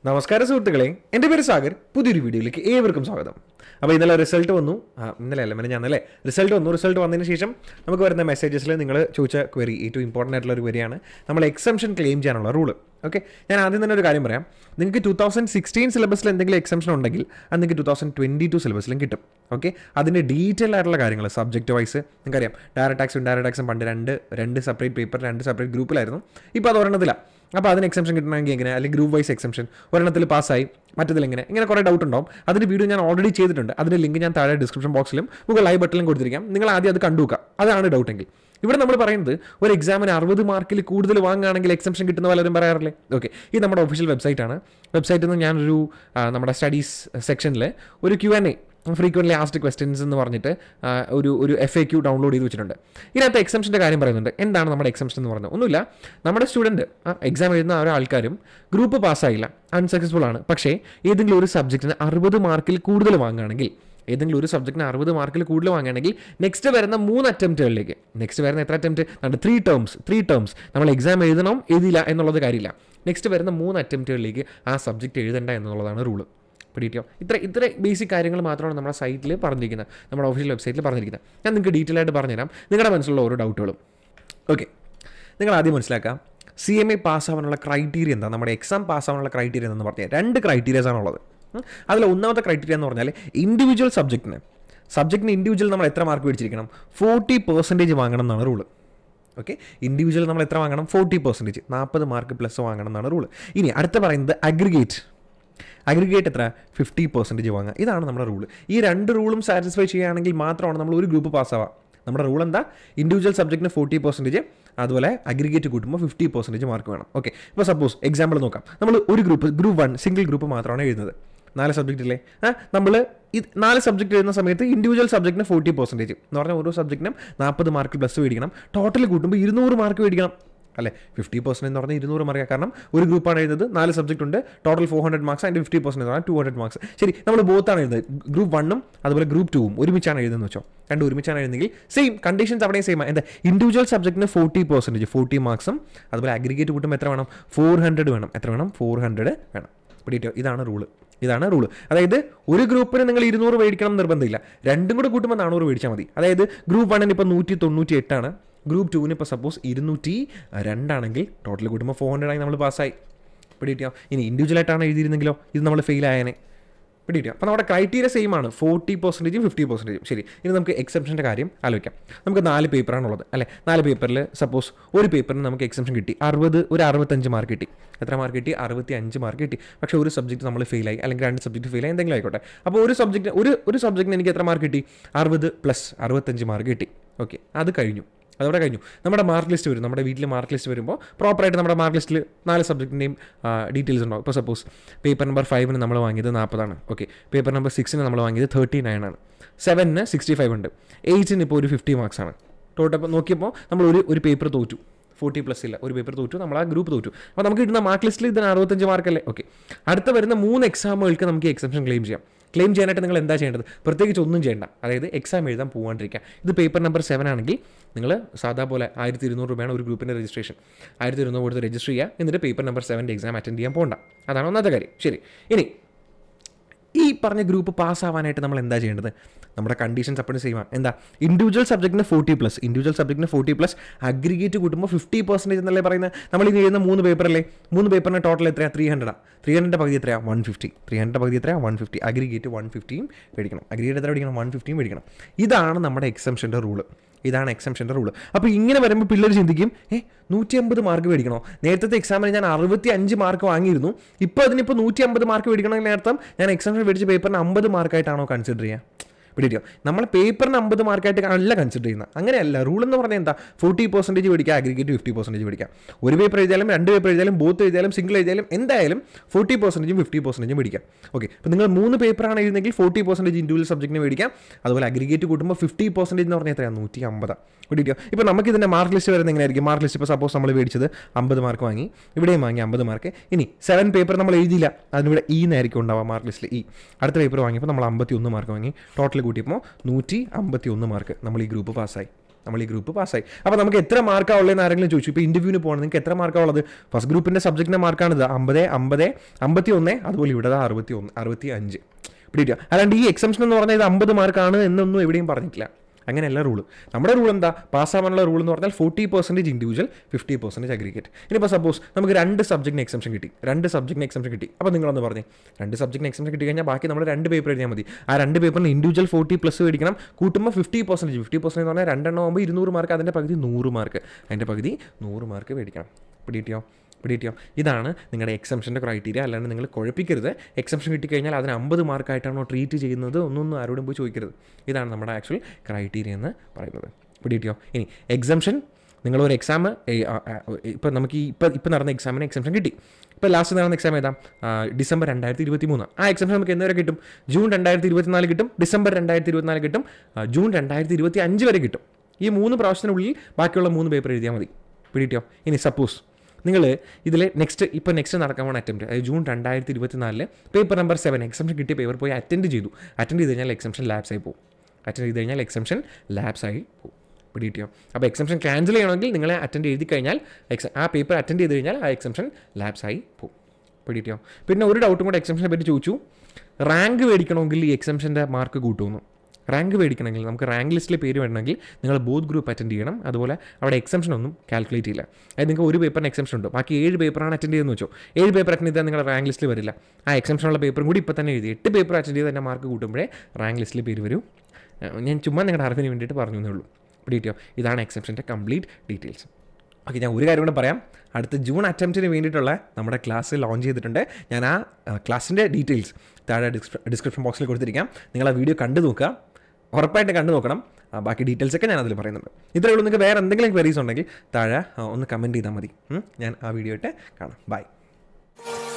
നമസ്കാരം സുഹൃത്തുക്കളെ എൻ്റെ പേര് സാഗർ പുതിയൊരു വീഡിയോയിലേക്ക് ഏവർക്കും സ്വാഗതം അപ്പോൾ ഇന്നലെ റിസൾട്ട് വന്നു ആ, ഇന്നലെ അല്ല ഞാൻ അല്ലേ റിസൾട്ട് വന്നു റിസൾട്ട് വന്നതിന് ശേഷം നമുക്ക് വരുന്ന മെസ്സേജസിൽ നിങ്ങൾ ചോദിച്ച ക്വറി ഏറ്റവും ഇമ്പോർട്ടൻ്റ് ആയിട്ടുള്ള ഒരു ക്വരിയാണ് നമ്മൾ എക്സംഷൻ ക്ലെയിം ചെയ്യാനുള്ള റൂള് ഓക്കെ ഞാൻ ആദ്യം തന്നെ ഒരു കാര്യം പറയാം നിങ്ങൾക്ക് ടു തൗസൻഡ് സിക്സ്റ്റീൻ സിലബസിൽ എന്തെങ്കിലും എക്സംഷൻ ഉണ്ടെങ്കിൽ അത് നിങ്ങൾക്ക് ടു തൗസൻഡ് ട്വൻറ്റി ടു സിലബസിലും കിട്ടും ഓക്കെ അതിൻ്റെ ഡീറ്റെയിൽ ആയിട്ടുള്ള കാര്യങ്ങൾ സബ്ജക്റ്റ് വൈസ് നിങ്ങൾക്കറിയാം ഡയറക്ട് ടാക്സും ഡയറക്ട് ടാക്സും പണ്ട് രണ്ട് രണ്ട് സെപ്പറേറ്റ് പേപ്പർ രണ്ട് സെപ്പറേറ്റ് ഗ്രൂപ്പിലായിരുന്നു ഇപ്പോൾ അത് ഒരെണ്ണത്തിലാണ് അപ്പോൾ അതിന് എക്സംഷൻ കിട്ടണമെങ്കിൽ എങ്ങനെ അല്ലെങ്കിൽ ഗ്രൂപ്പ് വൈസ് എക്സംഷൻ ഒരെണ്ണത്തിൽ പാസ്സായി മറ്റതിൽ എങ്ങനെ ഇങ്ങനെ കുറേ ഡൗട്ട് ഉണ്ടാവും അതിൻ്റെ വീഡിയോ ഞാൻ ഓൾറെഡി ചെയ്തിട്ടുണ്ട് അതിൻ്റെ ലിങ്ക് ഞാൻ താഴെ ഡിസ്ക്രിപ്ഷൻ ബോക്സിലും മുകൾ ലൈവ് ബട്ടണിലും കൊടുത്തിരിക്കാം നിങ്ങൾ ആദ്യം അത് കണ്ടുവെക്കുക അതാണ് ഡൗട്ടെങ്കിൽ ഇവിടെ നമ്മൾ പറയുന്നത് ഒരു എക്സാമിന് അറുപത് മാർക്കിൽ കൂടുതൽ വാങ്ങുകയാണെങ്കിൽ എക്സംഷൻ കിട്ടുന്ന പലരും പറയാറില്ലേ ഓക്കെ ഇത് നമ്മുടെ ഒഫീഷ്യൽ വെബ്സൈറ്റ് ആണ് വെബ്സൈറ്റിൽ നിന്ന് ഞാനൊരു ആ, നമ്മുടെ സ്റ്റഡീസ് സെക്ഷനിൽ ഒരു Q N A frequently asked questions എന്ന് പറഞ്ഞിട്ട് ആ, ഒരു ഒരു എഫ് എ ക്യൂ ഡൗൺലോഡ് ചെയ്ത് വെച്ചിട്ടുണ്ട് ഇതിനകത്ത് എക്സംഷൻ്റെ കാര്യം പറയുന്നുണ്ട് എന്താണ് നമ്മുടെ എക്സംഷൻ എന്ന് പറയുന്നത് ഒന്നുമില്ല നമ്മുടെ സ്റ്റുഡൻറ്റ് എക്സാം എഴുതുന്ന ഓരോ ആൾക്കാരും ഗ്രൂപ്പ് പാസ്സായില്ല അൺസക്സസ്ഫുൾ ആണ് പക്ഷേ ഏതെങ്കിലും ഒരു സബ്ജക്റ്റിന് അറുപത് മാർക്കിൽ കൂടുതൽ വാങ്ങുകയാണെങ്കിൽ ഏതെങ്കിലും ഒരു സബ്ജക്റ്റിന് അറുപത് മാർക്കിൽ കൂടുതൽ വാങ്ങുകയാണെങ്കിൽ നെക്സ്റ്റ് വരുന്ന മൂന്ന് അറ്റംപ്റ്റുകളിലേക്ക് നെക്സ്റ്റ് വരുന്ന എത്ര അറ്റംപ്റ്റ് നമ്മുടെ ത്രീ ടേംസ് ത്രീ ടേംസ് നമ്മൾ എക്സാം എഴുതണം എഴുതില്ല എന്നുള്ളത് കാര്യമില്ല നെക്സ്റ്റ് വരുന്ന മൂന്ന് അറ്റംപ്റ്റുകളിലേക്ക് ആ സബ്ജക്റ്റ് എഴുതണ്ട എന്നുള്ളതാണ് റൂള് പിടിയോ ഇത്ര ഇത്ര ബേസിക് കാര്യങ്ങൾ മാത്രമാണ് നമ്മുടെ സൈറ്റിൽ പറഞ്ഞിരിക്കുന്നത് നമ്മുടെ ഒഫീഷ്യൽ വെബ്സൈറ്റിൽ പറഞ്ഞിരിക്കുന്നത് ഞാൻ നിങ്ങൾക്ക് ഡീറ്റെയിൽ ആയിട്ട് പറഞ്ഞുതരാം നിങ്ങളുടെ മനസ്സിലുള്ള ഓരോ ഡൗട്ടുകളും ഓക്കെ നിങ്ങൾ ആദ്യം മനസ്സിലാക്കാം സി എം എ പാസ്സാവാനുള്ള ക്രൈറ്റീരിയ എന്താ നമ്മുടെ എക്സാം പാസ്സാവാനുള്ള ക്രൈറ്റീരിയ എന്ന് പറഞ്ഞാൽ രണ്ട് ക്രൈറ്റീരിയസ് ആണുള്ളത് ഉം. അതിൽ ഒന്നാമത്തെ ക്രൈറ്റീരിയ എന്ന് പറഞ്ഞാൽ ഇൻഡിവിജ്വൽ സബ്ജക്റ്റിന് സബ്ജക്റ്റിന് ഇൻഡിവിജ്വൽ നമ്മൾ എത്ര മാർക്ക് മേടിച്ചിരിക്കണം ഫോർട്ടി പെർസെൻറ്റേജ് വാങ്ങണം എന്നാണ് റൂള് ഓക്കെ ഇൻഡിവിജ്വൽ നമ്മൾ എത്ര വാങ്ങണം ഫോർട്ടി പെർസെൻറ്റേജ് നാൽപ്പത് മാർക്ക് പ്ലസ് വാങ്ങണം എന്നാണ് റൂള് ഇനി അടുത്ത പറയുന്നത് അഗ്രിഗേറ്റ് അഗ്രിഗേറ്റ് എത്ര ഫിഫ്റ്റി പെർസെൻറ്റേജ് വാങ്ങുക ഇതാണ് നമ്മുടെ റൂൾ ഈ രണ്ട് റൂളും സാറ്റിസ്ഫൈ ചെയ്യുകയാണെങ്കിൽ മാത്രമാണ് നമ്മൾ ഒരു ഗ്രൂപ്പ് പാസ്സാവുക നമ്മുടെ റൂൾ എന്താ ഇൻഡിവിജ്വൽ സബ്ജക്റ്റിന് ഫോർട്ടി പെർസെൻറ്റേജ് അതുപോലെ അഗ്രിഗേറ്റ് കൂട്ടുമ്പോൾ ഫിഫ്റ്റി പെർസെൻറ്റേജ് മാർക്ക് വേണം ഓക്കെ ഇപ്പോൾ സപ്പോസ് എക്സാമ്പിൾ നോക്കാം നമ്മൾ ഒരു group group one single group മാത്രമാണ് എഴുതുന്നത് നാല് സബ്ജക്റ്റ് അല്ലേ നമ്മൾ ഈ നാല് സബ്ജക്റ്റ് എഴുതുന്ന സമയത്ത് ഇൻഡിവിജ്വൽ സബ്ജക്റ്റിന് ഫോർട്ടി പെർസെൻറ്റേജ് എന്ന് പറഞ്ഞാൽ ഓരോ സബ്ജക്റ്റിനും നാൽപ്പത് മാർക്ക് പ്ലസ് മേടിക്കണം ടോട്ടൽ കൂട്ടുമ്പോൾ ഇരുന്നൂറ് മാർക്ക് മേടിക്കണം അല്ലേ ഫിഫ്റ്റി പെർസെൻറ്റ് എന്ന് പറഞ്ഞാൽ ഇരുന്നൂറ് മാർക്ക് കാരണം ഒരു ഗ്രൂപ്പാണ് എഴുതുന്നത് നാല് സബ്ജക്റ്റ് ഉണ്ട് ടോട്ടൽ ഫോർ ഹൺഡ്രഡ് മാർക്സ് അതിൻ്റെ ഫിഫ്റ്റി പെർസെൻറ്റ് എന്ന് പറഞ്ഞാൽ ടു ഹൺഡ്രഡ് മാർക്സ് ശരി നമ്മൾ ബോത്താണ് എഴുതുന്നത് ഗ്രൂപ്പ് വണ്ണും അതുപോലെ ഗ്രൂപ്പ് ടൂവും ഒരുമിച്ചാണ് എഴുതുന്നത് വെച്ചോ രണ്ട് ഒരുമിച്ചാണ് എഴുതുന്നെങ്കിൽ സെയിം കണ്ടീഷൻസ് അവിടെയും സെയിം എന്താ ഇൻഡിവിജ്വൽ സബ്ജക്റ്റിന് ഫോർട്ടി പെർസെൻറ്റേജ് ഫോർട്ടി മാർക്സും അതുപോലെ അഗ്രിഗേറ്റ് കൂട്ടുമ്പോൾ എത്ര വേണം ഫോർ ഹൺഡ്രഡ് വേണം എത്ര വേണം ഫോർ ഹൺഡ്രഡ് വേണം പിടിയിട്ടോ ഇതാണ് റൂള് ഇതാണ് റൂള് അതായത് ഒരു ഗ്രൂപ്പിന് നിങ്ങൾ ഇരുന്നൂറ് മേടിക്കണം എന്ന് നിർബന്ധമില്ല രണ്ടും കൂടെ കൂട്ടുമ്പോൾ നാനൂറ് മേടിച്ചാൽ മതി അതായത് ഗ്രൂപ്പ് വണ്ണിന് ഇപ്പോൾ നൂറ്റി തൊണ്ണൂറ്റി എട്ടാണ് ഗ്രൂപ്പ് ടൂവിന് ഇപ്പോൾ സപ്പോസ് ഇരുന്നൂറ്റി രണ്ടാണെങ്കിൽ ടോട്ടൽ കൂട്ടുമ്പോൾ ഫോർ ഹൺഡ്രഡ് ആയി നമ്മൾ പാസ്സായി പിടിയിട്ടോ ഇനി ഇൻഡിവിജ്വലായിട്ടാണ് എഴുതിയിരുന്നെങ്കിലോ ഇത് നമ്മൾ ഫെയിൽ ആയേനെ പിടിയിട്ടോ അപ്പോൾ നമ്മുടെ ക്രൈറ്റീരിയ സെയിം ആണ് ഫോർട്ടി പെർസെൻറ്റേജും ഫിഫ്റ്റി പെർസെൻറ്റേജും ശരി ഇനി നമുക്ക് എക്സംഷൻ്റെ കാര്യം ആലോചിക്കാം നമുക്ക് നാല് പേപ്പറാണുള്ളത് അല്ലേ നാല് പേപ്പറിൽ സപ്പോസ് ഒരു പേപ്പറിന് നമുക്ക് എക്സംഷൻ കിട്ടി അറുപത് ഒരു അറുപത്തഞ്ച് മാർക്ക് കിട്ടി എത്ര മാർക്ക് കിട്ടി അറുപത്തി അഞ്ച് മാർക്ക് കിട്ടി പക്ഷേ ഒരു സബ്ജക്റ്റ് നമ്മൾ ഫെയിലായി അല്ലെങ്കിൽ രണ്ട് സബ്ജക്റ്റ് ഫെയിലായി എന്തെങ്കിലും ആയിക്കോട്ടെ അപ്പോൾ ഒരു സബ്ജക്റ്റ് ഒരു ഒരു സബ്ജക്റ്റിന് എനിക്ക് എത്ര മാർക്ക് കിട്ടി അറുപത് പ്ലസ് അറുപത്തഞ്ച് മാർക്ക് കിട്ടി ഓക്കെ അത് കഴിഞ്ഞു അതോടെ കഴിഞ്ഞു നമ്മുടെ മാർക്ക് ലിസ്റ്റ് വരും നമ്മുടെ വീട്ടിൽ മാർക്ക് ലിസ്റ്റ് വരുമ്പോൾ പ്രോപ്പറായിട്ട് നമ്മുടെ മാർക്ക് ലിസ്റ്റിൽ നാല് സബ്ജക്റ്റിൻ്റെയും ഡീറ്റെയിൽസ് ഉണ്ടാവും ഇപ്പോൾ സപ്പോസ് പേപ്പർ നമ്പർ ഫൈവിന് നമ്മൾ വാങ്ങിയത് നാൽപ്പതാണ് ഓക്കെ പേപ്പർ നമ്പർ സിക്സിന് നമ്മൾ വാങ്ങിയത് തേർട്ടി നയൻ ആണ് സെവനിന് സിക്സ്റ്റി ഫൈവ് ഉണ്ട് എയ്റ്റിന് ഇപ്പോൾ ഒരു ഫിഫ്റ്റി മാർക്സ് ആണ് ടോട്ടൽ നോക്കിയപ്പോൾ നമ്മൾ ഒരു ഒരു പേപ്പർ തോറ്റു ഫോർട്ടി പ്ലസ് ഇല്ല ഒരു പേപ്പർ തോറ്റു നമ്മൾ ആ ഗ്രൂപ്പ് തോറ്റു അപ്പോൾ നമുക്ക് കിട്ടുന്ന മാർക്ക് ലിസ്റ്റിൽ ഇതിന് അറുപത്തഞ്ച് മാർക്കല്ലേ ഓക്കെ അടുത്ത വരുന്ന മൂന്ന് എക്സാമുകൾക്ക് നമുക്ക് എക്സംഷൻ ക്ലെയിം ചെയ്യാം ക്ലെയിം ചെയ്യാനായിട്ട് നിങ്ങൾ എന്താ ചെയ്യേണ്ടത് പ്രത്യേകിച്ച് ഒന്നും ചെയ്യേണ്ട അതായത് എക്സാം എഴുതാൻ പോകാണ്ടിരിക്കുക ഇത് പേപ്പർ നമ്പർ സെവൻ ആണെങ്കിൽ നിങ്ങൾ സാധാ പോലെ ആയിരത്തി ഇരുന്നൂറ് രൂപയാണ് ഒരു ഗ്രൂപ്പിൻ്റെ രജിസ്ട്രേഷൻ ആയിരത്തി ഇരുന്നൂറ് കൊടുത്ത് രജിസ്റ്റർ ചെയ്യുക എന്നിട്ട് പേപ്പർ നമ്പർ സെവൻ്റെ എക്സാം അറ്റൻഡ് ചെയ്യാൻ പോകണ്ട അതാണ് ഒന്നാമത്തെ കാര്യം ശരി ഇനി ഈ പറഞ്ഞ ഗ്രൂപ്പ് പാസ്സാവാനായിട്ട് നമ്മൾ എന്താ ചെയ്യേണ്ടത് നമ്മുടെ കണ്ടീഷൻസ് അപ്പോഴും സെയിം ആണ് എന്താ ഇൻഡിവിജ്വൽ സബ്ജക്റ്റിന് ഫോർട്ടി പ്ലസ് ഇൻഡിവിജ്വൽ സബ്ജക്റ്റിന് ഫോർട്ടി പ്ലസ് അഗ്രിഗേറ്റ് കൂട്ടുമ്പോൾ ഫിഫ്റ്റി പെർസെൻറ്റേജ് എന്നല്ലേ പറയുന്നത് നമ്മൾ ഇനി എഴുതുന്ന മൂന്ന് പേപ്പറല്ലേ മൂന്ന് പേപ്പറിന് ടോട്ടൽ എത്രയാണ് ത്രീ ഹൺഡ്രഡാണ് ത്രീ ഹൺഡ്രഡ് പകുതി എത്രയാണ് വൺ ഫിഫ്റ്റി ത്രീ ഹൺഡ്രഡ് പകുതി എത്രയാണ് വൺ ഫിഫ്റ്റി അഗ്രിഗേറ്റ് വൺ ഫിഫ്റ്റിയും മേടിക്കണം അഗ്രിഗേറ്റ് എത്ര മേടിക്കണം വൺ ഫിഫ്റ്റിയും മേടിക്കണം ഇതാണ് നമ്മുടെ എക്സംഷൻ്റെ റൂള് ഇതാണ് എക്സംഷൻ്റെ റൂള് അപ്പോൾ ഇങ്ങനെ വരുമ്പോൾ പിള്ളേർ ചിന്തിക്കും ഏ നൂറ്റി അമ്പത് മാർക്ക് മേടിക്കണോ നേരത്തെ എക്സാമിന് ഞാൻ അറുപത്തി അഞ്ച് മാർക്ക് വാങ്ങിയിരുന്നു ഇപ്പോൾ അതിനിപ്പോൾ നൂറ്റി അമ്പത് മാർക്ക് മേടിക്കണമെങ്കിൽ അർത്ഥം ഞാൻ എക്സാമിന് മേടിച്ച പേപ്പറിന് അമ്പത് മാർക്കായിട്ടാണോ കൺസിഡർ ചെയ്യുക പിടിയോ നമ്മൾ പേപ്പറിന് അമ്പത് മാർക്കായിട്ട് അല്ല കൺസിഡർ ചെയ്യുന്നത് അങ്ങനെയല്ല റൂൾ എന്ന് പറഞ്ഞാൽ എന്താ ഫോർട്ടി പെർസെൻറ്റേജ് മേടിക്കുക അഗ്രിഗേറ്റ് ഫിഫ്റ്റി പെർസെൻറ്റേജ് മേടിക്കാം ഒരു പേപ്പർ എഴുതിയാലും രണ്ട് പേപ്പർ എഴുതിയാലും ബോത്ത് എഴുതിയാലും സിംഗിൾ എഴുതിയാലും എന്തായാലും ഫോർട്ടി പെർസെൻറ്റേജും ഫിഫ്റ്റി പെർസെൻറ്റേജും മേടിക്കാം ഓക്കെ അപ്പോൾ നിങ്ങൾ മൂന്ന് പേപ്പറാണ് എഴുതുന്നെങ്കിൽ ഫോർട്ടി പെർസെൻറ്റേജ് ഇൻഡിവിജ്വൽ സബ്ജക്റ്റിന് മേടിക്കാം അതുപോലെ അഗ്രിഗേറ്റ് കൂട്ടുമ്പോൾ ഫിഫ്റ്റി പെർസെൻറ്റേജ് എന്ന് പറഞ്ഞാൽ എത്രയാണ് നൂറ്റി അമ്പതാണ് പിടിയോ ഇപ്പോൾ നമുക്ക് ഇതിൻ്റെ മാർക്ക് ലിസ്റ്റ് വരുന്നത് എങ്ങനെയായിരിക്കും മാർക്ക് ലിസ്റ്റ് ഇപ്പോൾ സപ്പോസ് നമ്മൾ മേടിച്ചത് അമ്പത് മാർക്ക് വാങ്ങി ഇവിടെയും വാങ്ങി അമ്പത് മാർക്ക് ഇനി സെവൻ പേപ്പർ നമ്മൾ എഴുതിയില്ല അതിനിവിടെ ഇ എന്നായിരിക്കും ഉണ്ടാവുക മാർക്ക് ലിസ്റ്റിൽ ഇ അടുത്ത പേപ്പർ വാങ്ങിയപ്പോൾ നമ്മൾ അമ്പത്തി ഒന്ന് മാർക്ക് വാങ്ങി ടോട്ടൽ കൂട്ടിയപ്പോൾ നൂറ്റി അമ്പത്തി ഒന്ന് മാർക്ക് നമ്മൾ ഈ ഗ്രൂപ്പ് പാസ്സായി നമ്മൾ ഈ ഗ്രൂപ്പ് പാസ്സായി അപ്പോൾ നമുക്ക് എത്ര മാർക്കാണ് ഉള്ളതെന്ന് ആരെങ്കിലും ചോദിച്ചു ഇപ്പോൾ ഇൻ്റർവ്യൂവിന് പോകണം നിങ്ങൾക്ക് എത്ര മാർക്കാണ് ഉള്ളത് ഫസ്റ്റ് ഗ്രൂപ്പിൻ്റെ സബ്ജക്റ്റിൻ്റെ മാർക്കാണിത് അമ്പത് അമ്പത് അമ്പത്തി ഒന്ന് അതുപോലെ ഇവിടെ അറുപത്തി ഒന്ന് അറുപത്തി അഞ്ച് പിടിക്കുക അല്ലാണ്ട് ഈ എക്സംഷൻ എന്ന് പറഞ്ഞാൽ ഇത് അമ്പത് മാർക്കാണ് എന്നൊന്നും എവിടെയും പറഞ്ഞിട്ടില്ല അങ്ങനെയല്ല റൂള് നമ്മുടെ റൂൾ എന്താ പാസ്സാവാനുള്ള റൂൾ എന്ന് പറഞ്ഞാൽ forty percentage individual fifty percentage aggregate ഇനിയിപ്പോൾ സപ്പോസ് നമുക്ക് രണ്ട് സബ്ജക്റ്റിന് എക്സംഷൻ കിട്ടി രണ്ട് സബ്ജക്റ്റിന് എക്സംഷൻ കിട്ടി അപ്പോൾ നിങ്ങളൊന്ന് പറഞ്ഞേ രണ്ട് സബ്ജക്റ്റിന് എക്സംഷൻ കിട്ടി കഴിഞ്ഞാൽ ബാക്കി നമ്മൾ രണ്ട് പേപ്പർ എഴുതിയാൽ മതി ആ രണ്ട് പേപ്പറിന് ഇൻഡിവിജ്വൽ ഫോർട്ടി പ്ലസ് മേടിക്കണം കൂട്ടുമ്പോൾ ഫിഫ്റ്റി പെർസെൻറ്റേജ് ഫിഫ്റ്റി പെർസെൻറ്റ് എന്ന് പറഞ്ഞാൽ രണ്ടെണ്ണം ആകുമ്പോൾ ഇരുന്നൂറ് മാർക്ക് അതിൻ്റെ പകുതി നൂറ് മാർക്ക് അതിൻ്റെ പകുതി നൂറ് മാർക്ക് മേടിക്കണം പിടിയിട്ടോ പിടിയിട്ടോ ഇതാണ് നിങ്ങളുടെ എക്സംഷൻ്റെ ക്രൈറ്റീരിയ അല്ലാണ്ട് നിങ്ങൾ കുഴപ്പിക്കരുത് എക്സംഷൻ കിട്ടിക്കഴിഞ്ഞാൽ അതിന് അമ്പത് മാർക്കായിട്ടാണോ ട്രീറ്റ് ചെയ്യുന്നത് ഒന്നൊന്നും ആരോടും പോയി ചോദിക്കരുത് ഇതാണ് നമ്മുടെ ആക്ച്വൽ ക്രൈറ്റീരിയ എന്ന് പറയുന്നത് പിടിയിട്ടോ ഇനി എക്സംഷൻ നിങ്ങളൊരു എക്സാം ഇപ്പം നമുക്ക് ഈ ഇപ്പം ഇപ്പം നടന്ന എക്സാമിന് എക്സംഷൻ കിട്ടി ഇപ്പോൾ ലാസ്റ്റ് നടന്ന എക്സാം ഏതാ ആ, ഡിസംബർ രണ്ടായിരത്തി ഇരുപത്തി മൂന്ന് ആ എക്സാംഷൻ നമുക്ക് എന്ന് വരെ കിട്ടും ജൂൺ രണ്ടായിരത്തി ഇരുപത്തിനാല് കിട്ടും ഡിസംബർ രണ്ടായിരത്തി ഇരുപത്തിനാല് കിട്ടും ആ, ജൂൺ രണ്ടായിരത്തി ഇരുപത്തി അഞ്ച് വരെ കിട്ടും ഈ മൂന്ന് പ്രാവശ്യത്തിനുള്ളിൽ ബാക്കിയുള്ള മൂന്ന് പേപ്പർ എഴുതിയാൽ മതി പിടിയിട്ടോ ഇനി സപ്പോസ് നിങ്ങൾ ഇതിൽ നെക്സ്റ്റ് ഇപ്പോൾ നെക്സ്റ്റ് നടക്കാൻ പോകുന്ന അറ്റംപ്റ്റ് അതായത് ജൂൺ രണ്ടായിരത്തി ഇരുപത്തിനാലില് പേപ്പർ നമ്പർ സെവൻ എക്സംഷൻ കിട്ടിയ പേപ്പർ പോയി അറ്റൻഡ് ചെയ്തു അറ്റൻഡ് ചെയ്ത് കഴിഞ്ഞാൽ എക്സംഷൻ ലാബ്സ് ആയി പോകും അറ്റൻഡ് ചെയ്ത് കഴിഞ്ഞാൽ എക്സംഷൻ ലാബ്സ് ആയി പോകും പിടിയിട്ടോ അപ്പോൾ എക്സംഷൻ ക്യാൻസൽ ചെയ്യണമെങ്കിൽ നിങ്ങളെ അറ്റൻഡ് എഴുതി കഴിഞ്ഞാൽ എക്സ ആ പേപ്പർ അറ്റൻഡ് ചെയ്ത് കഴിഞ്ഞാൽ ആ എക്സംഷൻ ലാബ്സ് ആയി പോകും പിടിയിട്ടോ പിന്നെ ഒരു ഡൗട്ടും കൂടെ എക്സംഷനെ പറ്റി ചോദിച്ചു റാങ്ക് മേടിക്കണമെങ്കിൽ ഈ എക്സംഷൻ്റെ മാർക്ക് കൂട്ടുമെന്ന് റാങ്ക് മേടിക്കണമെങ്കിൽ നമുക്ക് റാങ്ക് ലിസ്റ്റിൽ പേര് വേണമെങ്കിൽ നിങ്ങൾ ബോത്ത് ഗ്രൂപ്പ് അറ്റൻഡ് ചെയ്യണം അതുപോലെ അവിടെ എക്സംഷൻ ഒന്നും കാൽക്കുലേറ്റ് ചെയ്യില്ല അതായത് നിങ്ങൾക്ക് ഒരു പേപ്പറിന് എക്സംഷൻ ഉണ്ട് ബാക്കി ഏഴ് പേപ്പറാണ് അറ്റൻഡ് ചെയ്തെന്ന് വെച്ചോ ഏഴ് പേപ്പർ അറ്റൻഡ് ചെയ്താൽ നിങ്ങളുടെ റാങ്ക് ലിസ്റ്റിൽ വരില്ല ആ എക്സംഷനുള്ള പേപ്പറും കൂടി ഇപ്പോൾ തന്നെ എഴുതി എട്ട് പേപ്പർ അറ്റൻഡ് ചെയ്ത് തന്നെ മാർക്ക് കൂട്ടുമ്പോഴേ റാങ്ക് ലിസ്റ്റിൽ പേര് വരും ഏഹ് ഞാൻ ചുമ്മാ നിങ്ങളുടെ അറിവിന് വേണ്ടിയിട്ട് പറഞ്ഞു എന്നേ ഉള്ളൂ പിടിയിട്ടോ ഇതാണ് എക്സംഷൻ്റെ കംപ്ലീറ്റ് ഡീറ്റെയിൽസ് ഓക്കെ ഞാൻ ഒരു കാര്യം കൂടെ പറയാം അടുത്ത ജൂൺ അറ്റംപ്റ്റിന് വേണ്ടിയിട്ടുള്ള നമ്മുടെ ക്ലാസ് ലോഞ്ച് ചെയ്തിട്ടുണ്ട് ഞാൻ ആ ക്ലാസ്സിൻ്റെ ഡീറ്റെയിൽസ് താഴെ ഡിസ്ക്രിപ്ഷൻ ബോക്സിൽ കൊടുത്തിരിക്കാം നിങ്ങൾ ആ വീഡിയോ കണ്ടു നോക്കുക ഉറപ്പായിട്ട് കണ്ടു നോക്കണം ആ, ബാക്കി ഡീറ്റെയിൽസ് ഒക്കെ ഞാൻ അതിൽ പറയുന്നുണ്ട് ഇത്രയേ ഉള്ളൂ നിങ്ങൾക്ക് വേറെ എന്തെങ്കിലും ക്വരീസ് ഉണ്ടെങ്കിൽ താഴെ ആ, ഒന്ന് കമൻറ്റ് ചെയ്താൽ മതി ഉം. ഞാൻ ആ വീഡിയോ ഇട്ട് കാണാം ബൈ